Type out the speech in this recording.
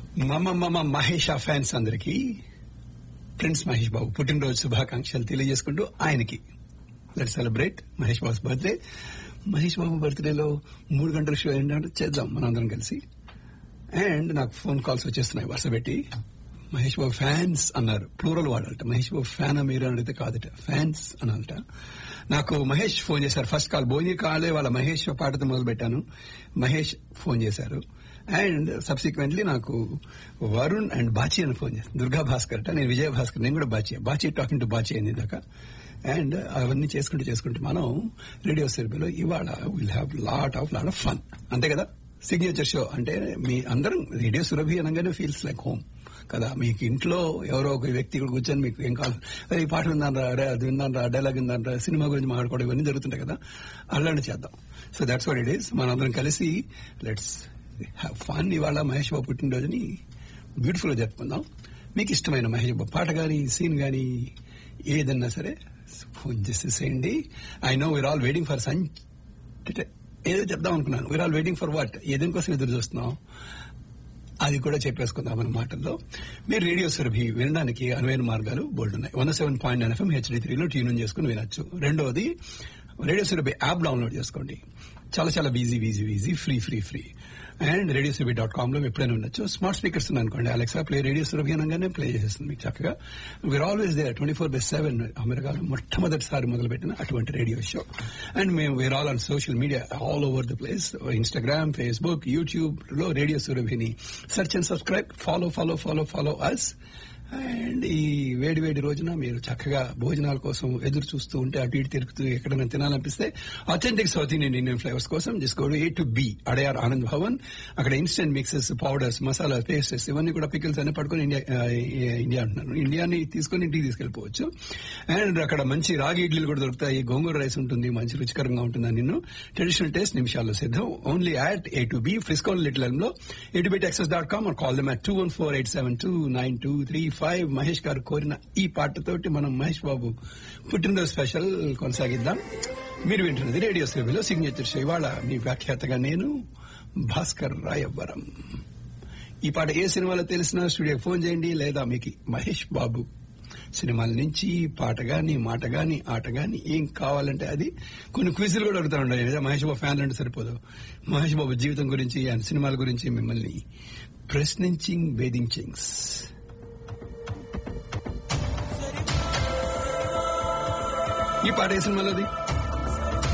మమ మమ మహేష్ ఫ్యాన్స్ అందరికి ప్రిన్స్ మహేష్ బాబు పుట్టినరోజు శుభాకాంక్షలు తెలియజేసుకుంటూ ఆయనకి let celebrate Mahesh Babu birthday Mahesh Babu బర్త్డేలో మూడు గంటల షో ఏంటంటే చేద్దాం మనందరం కలిసి అండ్ నాకు ఫోన్ కాల్స్ వచ్చేస్తున్నాయి వరుస పెట్టి మహేష్ బాబు ఫ్యాన్స్ అన్నారు ప్లూరల్ వాడాలట మహేష్ బాబు ఫ్యాన్ మీరు అని అడిగితే కాదట ఫ్యాన్స్ అనాలట నాకు మహేష్ ఫోన్ చేశారు ఫస్ట్ కాల్ భోజీ కాలే వాళ్ళ మహేష్ పాటతో మొదలు పెట్టాను మహేష్ ఫోన్ చేశారు అండ్ సబ్సిక్వెంట్లీ నాకు వరుణ్ అండ్ బాచి అని ఫోన్ చేశాను దుర్గా భాస్కర్ అట నేను విజయ భాస్కర్ నేను కూడా బాచి బాచి టాకింగ్ టు బాచి అయింది దాకా అండ్ అవన్నీ చేసుకుంటూ చేసుకుంటూ మనం రేడియో సెర్బీలో ఇవాళ will have lot of lot of fun అంతే కదా సిగ్నేచర్ షో అంటే మీ అందరం రేడియో సురభి అనగానే ఫీల్స్ లైక్ హోమ్ కదా మీకు ఇంట్లో ఎవరో ఒక వ్యక్తి ఇక్కడ కూర్చొని మీకు ఏం కావాలి "అరే, ఈ పాట విందానరా అరే అది విందానరా డైలాగ్ విందానరా సినిమా గురించి మాట్లాడుకోవడం ఇవన్నీ జరుగుతుంటాయి కదా అలాంటి చేద్దాం so that's what it is మనందరం కలిసి లెట్స్ హ్యావ్ ఫన్ ఇవాళ మహేష్ బాబు పుట్టినరోజుని బ్యూటిఫుల్ గా జరుపుకుందాం మీకు ఇష్టమైన మహేష్ బాబు పాట గానీ సీన్ గానీ ఏదన్నా సరే ఫోన్ చేసేసేయండి I know we're all waiting for son ఏదో చెప్దాం అనుకున్నాను we're all waiting for what ఏదేం కోసం ఎదురు చూస్తున్నాం అది కూడా చెప్పేసుకుందాం మన మాటల్లో మీరు రేడియో సురభి వినడానికి అనువైన మార్గాలు బోల్డ్ ఉన్నాయి one seven point nine FM HD త్రీలో ట్యూన్ చేసుకుని వినొచ్చు రెండోది రేడియో సురభి యాప్ డౌన్లోడ్ చేసుకోండి చాలా చాలా easy easy easy free free free and radio Surabhi dot com లో ఎప్పుడైనా ఉండొచ్చు స్మార్ట్ స్పీకర్స్ ఉన్నాయి అనుకోండి అలెక్సా ప్లే రేడియో సురభి అనగానే ప్లే చేసేస్తుంది మీకు చక్కగా we're always there twenty four by seven అమెరికాలో మొట్టమొదటిసారి మొదలుపెట్టిన అటువంటి రేడియో షో అండ్ మేము we're all on social media all over the place Instagram Facebook YouTube లో రేడియో సురభిని search and subscribe follow follow follow follow us and ఈ వేడి వేడి రోజున మీరు చక్కగా భోజనాల కోసం ఎదురు చూస్తూ ఉంటే అటు ఇటు తిరుగుతూ ఎక్కడైనా తినాలనిపిస్తే authentic south Indian Indian flavours కోసం తీసుకోండి A to B Adyar Anand Bhavan అక్కడ instant mixes powders masala pastes ఇవన్నీ కూడా పికిల్స్ అన్ని పట్టుకుని ఇండియా ఆ, ఇండియా అంటున్నాను ఇండియాని తీసుకొని ఇంటికి తీసుకెళ్లిపోవచ్చు అండ్ అక్కడ మంచి రాగి ఇడ్లీలు కూడా దొరుకుతాయి గోంగూర రైస్ ఉంటుంది మంచి రుచికరంగా ఉంటుంది నిన్ను ట్రెడిషనల్ టేస్ట్ నిమిషాల్లో సిద్ధం only at A to B ఫ్రిస్కోన్ లిటిల్ లో A to B Texas dot com call them at two one four eight seven two nine two three five Mahesh garu కోరిన ఈ పాటతోటి మనం మహేష్ బాబు పుట్టినరోజు స్పెషల్ కొనసాగిద్దాం మీరు వింటున్నది రేడియో సేవలో సిగ్నేచర్ షో ఇవాళ మీ వ్యాఖ్యాతగా నేను భాస్కర్ రాయవరం ఈ పాట ఏ సినిమాలో తెలిసినా స్టూడియోకి ఫోన్ చేయండి లేదా మీకు మహేష్ బాబు సినిమాల నుంచి పాట గాని మాట గాని ఆట గాని ఏం కావాలంటే అది కొన్ని క్విజులు కూడా అడుగుతా ఉండాలి లేదా మహేష్ బాబు ఫ్యాన్ అంటే సరిపోదు మహేష్ బాబు జీవితం గురించి ఆయన సినిమాల గురించి మిమ్మల్ని ప్రశ్నించింగ్ వేధించింగ్స్ ఈ పాట ఏ సినిమాలోది